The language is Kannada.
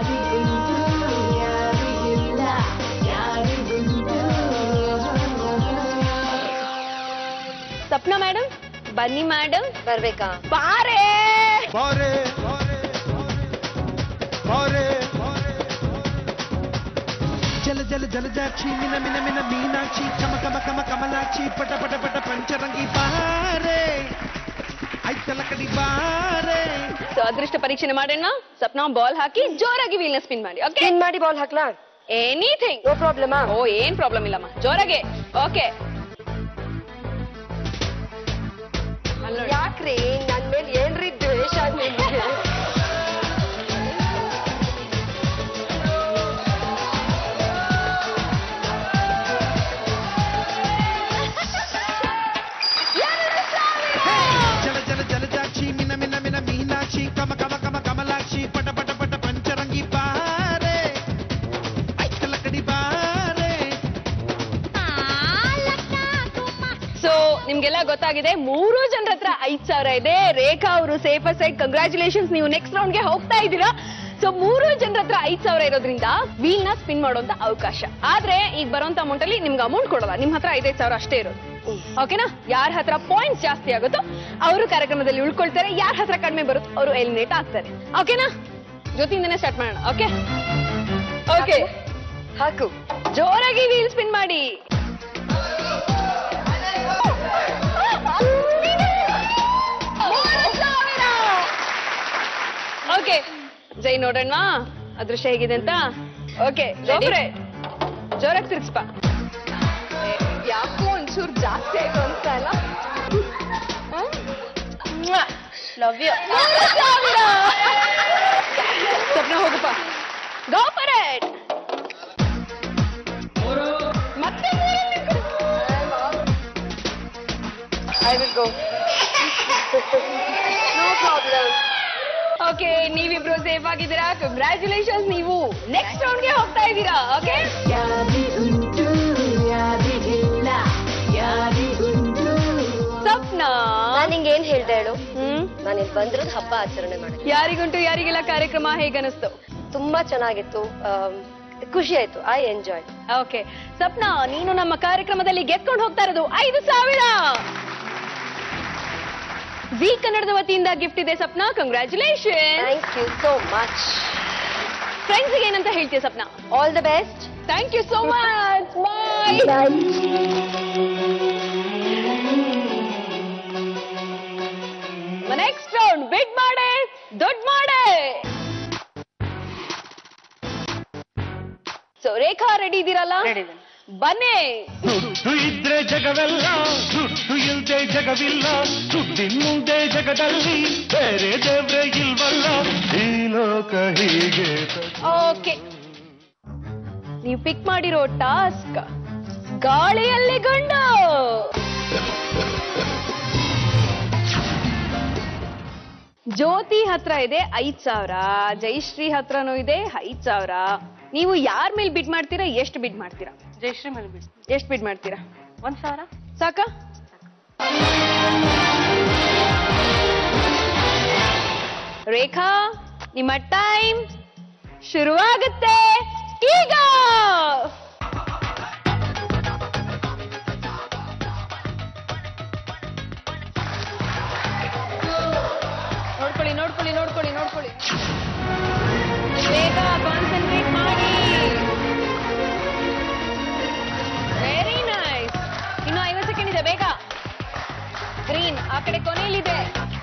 ಯಾರಿಗುಂಟು ಯಾರಿಗಿಲ್ಲ ಯಾರಿಗುಂಟು ಸಪ್ನಾ ಮೇಡಮ್ ಬನ್ನಿ ಮೇಡಮ್ ಬರ್ಬೇಕಾ ಬಾರೇ ಬಾರೆ ಬಾರೆ ಜಲ ಜಲ ಜಲಜಾಕ್ಷಿ ಮಿನ ಮಿನ ಮಿನ ಮೀನಾಕ್ಷಿ ಕಮ ಕಮ ಕಮ ಕಮಲಾಕ್ಷಿ ಪಟ ಪಟ ಪಟ ಪಂಚರಂಗಿ ಬಾರೆ ಐತಲ ಕಡಿ ಬಾರೆ ಸೊ ಅದೃಷ್ಟ ಪರೀಕ್ಷೆ ಮಾಡೋಣ ಸಪ್ನಾ ಬಾಲ್ ಹಾಕಿ ಜೋರಾಗಿ ವೀಲ್ನ ಸ್ಪಿನ್ ಮಾಡಿ ಓಕೆ ಸ್ಪಿನ್ ಮಾಡಿ ಬಾಲ್ ಹಾಕ್ಲಾ ಎನಿಥಿಂಗ್ ನೋ ಪ್ರಾಬ್ಲಮಾ ಓ ಏನ್ ಪ್ರಾಬ್ಲಮ್ ಇಲ್ಲಮ್ಮ ಜೋರಾಗೆ ಓಕೆ ಯಾಕ್ರಿ ನನ್ ಮೇಲೆ ಏನ್ರಿ ದ್ವೇಷ ನಿಮ್ಗೆ ಜಲ ಜಲ ಜಲಜಾಕ್ಷಿ ಮಿನ ಮಿನ ಮಿನ ಮೀನಾಕ್ಷಿ ಕಮ ಕಮ ಕಮ ಕಮಲಾಕ್ಷಿ ಪಟ ಪಟ ಪಟ ಪಂಚರಂಗಿ ಬಾರೆ ಐತಲ ಕಡಿ ಬಾರೆ ಸೊ ನಿಮ್ಗೆಲ್ಲ ಗೊತ್ತಾಗಿದೆ ಮೂರು ಜನರ ಹತ್ರ ಐದ್ ಸಾವಿರ ಇದೆ ರೇಖಾ ಅವರು ಸೇಫ್ ಸೈಡ್ ಕಂಗ್ರಾಚುಲೇಷನ್ಸ್ ನೀವು ನೆಕ್ಸ್ಟ್ ರೌಂಡ್ ಗೆ ಹೋಗ್ತಾ ಇದ್ದೀರಾ ಸೊ ಮೂರು ಜನರ ಹತ್ರ ಐದ್ ಸಾವಿರ ಇರೋದ್ರಿಂದ ವೀಲ್ ನ ಸ್ಪಿನ್ ಮಾಡುವಂತ ಅವಕಾಶ ಆದ್ರೆ ಈಗ ಬರುವಂತ ಅಮೌಂಟ್ ಅಲ್ಲಿ ನಿಮ್ಗೆ ಅಮೌಂಟ್ ಕೊಡಲ್ಲ ನಿಮ್ ಹತ್ರ ಐದೈದು ಸಾವಿರ ಅಷ್ಟೇ ಇರೋದು ಓಕೆನಾ ಯಾರ ಹತ್ರ ಪಾಯಿಂಟ್ಸ್ ಜಾಸ್ತಿ ಆಗುತ್ತೋ ಅವರು ಕಾರ್ಯಕ್ರಮದಲ್ಲಿ ಉಳ್ಕೊಳ್ತಾರೆ ಯಾರ ಹತ್ರ ಕಡಿಮೆ ಬರುತ್ತೋ ಅವರು ಎಲಿಮಿನೇಟ್ ಆಗ್ತಾರೆ ಓಕೆನಾ ಜೊತೆಯಿಂದನೇ ಸ್ಟಾರ್ಟ್ ಮಾಡೋಣ ಓಕೆ ಓಕೆ ಹಾಕು ಜೋರಾಗಿ ವೀಲ್ ಸ್ಪಿನ್ ಮಾಡಿ ಓಕೆ ಜೈ ನೋಡೋಣ ಅದೃಶ್ಯ ಹೇಗಿದೆ ಅಂತ ಓಕೆ ಜೋರಾಗಿ ತಿರ್ಗ್ಸ್ಪ ಯಾಕೋ ಒಂಚೂರು ಜಾಸ್ತಿ ಆಯ್ತು ಅಂತ ಅಲ್ಲ ಲವ್ ಯು ಸ್ವಪ್ನ ಹೋಗಪ್ಪ ಗೋ ಫಾರ್ ಇಟ್ ಮತ್ತೆ I will go no problem okay ನೀವಿಬ್ರು ಸೇಫ್ ಆಗಿದ್ದೀರಾ ಕಂಗ್ರ್ಯಾಚುಲೇಷನ್ಸ್ ನೀವು ನೆಕ್ಸ್ಟ್ ರೌಂಡ್ಗೆ ಹೋಗ್ತಾ ಇದ್ದೀರಾ ಓಕೆ ಯಾರಿಗುಂಟು ಯಾರಿಗಿಲ್ಲ ಯಾರಿಗುಂಟು ಸ್ವಪ್ನ ನಾನು ನಿಂಗೆ ಏನ್ ಹೇಳ್ದೆ ಹೇಳು ಹ್ಮ್ ನಾನು ಇಲ್ಲಿ ಬಂದಿರೋದು ಹಬ್ಬ ಆಚರಣೆ ಮಾಡಕ್ಕೆ ಯಾರಿಗುಂಟು ಯಾರಿಗೆಲ್ಲ ಕಾರ್ಯಕ್ರಮ ಹೇಗನಿಸ್ತು ತುಂಬಾ ಚೆನ್ನಾಗಿತ್ತು ಆಮ್, ಖುಷಿ ಆಯ್ತು ಐ ಎಂಜಾಯ್ ಓಕೆ ಸ್ವಪ್ನ ನೀನು ನಮ್ಮ ಕಾರ್ಯಕ್ರಮದಲ್ಲಿ ಗೆದ್ಕೊಂಡು ಹೋಗ್ತಾ ಇರೋದು ಐದು ಸಾವಿರ ವಿ ಕನ್ನಡದ ವತಿಯಿಂದ ಗಿಫ್ಟ್ ಇದೆ Swapna congratulation thank you so much friends ಏನಂತ ಹೇಳ್ತೀಯ Swapna all the best thank you so much bye next round ಬಿಡ್ ಮಾಡೆ ದೊಡ್ಡ ಮಾಡೆ ಸೊ ರೇಖಾ ರೆಡಿ ಇದ್ದೀರಲ್ಲ ಬನ್ನಿ ದುಡ್ಡು ಇದ್ರೆ ಜಗವೆಲ್ಲ ದುಡ್ಡು ಇಲ್ದೆ ಜಗವಿಲ್ಲ ದುಡ್ಡಿನ ಮುಂದೆ ಜಗದಲ್ಲಿ ಬೇರೆ ದೇವ್ರೆ ಇಲ್ವಲ್ಲ ಈ ಲೋಕ ಹೀಗೆ ಓಕೆ ನೀವು ಪಿಕ್ ಮಾಡಿರೋ ಟಾಸ್ಕ್ ಗಾಳಿಯಲ್ಲಿ ಗಂಡು ಜ್ಯೋತಿ ಹತ್ರ ಇದೆ ಐದ್ ಸಾವಿರ ಜಯಶ್ರೀ ಹತ್ರನೂ ಇದೆ ಐದ್ ಸಾವಿರ ನೀವು ಯಾರ ಮೇಲೆ ಬಿಡ್ ಮಾಡ್ತೀರಾ ಎಷ್ಟು ಬಿಡ್ ಮಾಡ್ತೀರಾ ಜಯಶ್ರೀ ಮೇಲೆ ಬಿಡಿ ಎಷ್ಟು ಬಿಡ್ ಮಾಡ್ತೀರಾ ಒಂದ್ ಸಾವಿರ ಸಾಕ ರೇಖಾ ನಿಮ್ಮ ಟೈಮ್ ಶುರುವಾಗುತ್ತೆ ಈಗ ನೋಡ್ಕೊಳ್ಳಿ ನೋಡ್ಕೊಳ್ಳಿ ನೋಡ್ಕೊಳ್ಳಿ ನೋಡ್ಕೊಳ್ಳಿ ಬೇಗ ಕಾನ್ಸಂಟ್ರೇಟ್ ಮಾಡಿ ವೆರಿ ನೈಸ್ ಇನ್ನು ಐವತ್ತು ಸೆಕೆಂಡ್ ಇದೆ ಬೇಗ ಗ್ರೀನ್ ಆ ಕಡೆ ಕೊನೆಯಲ್ಲಿದೆ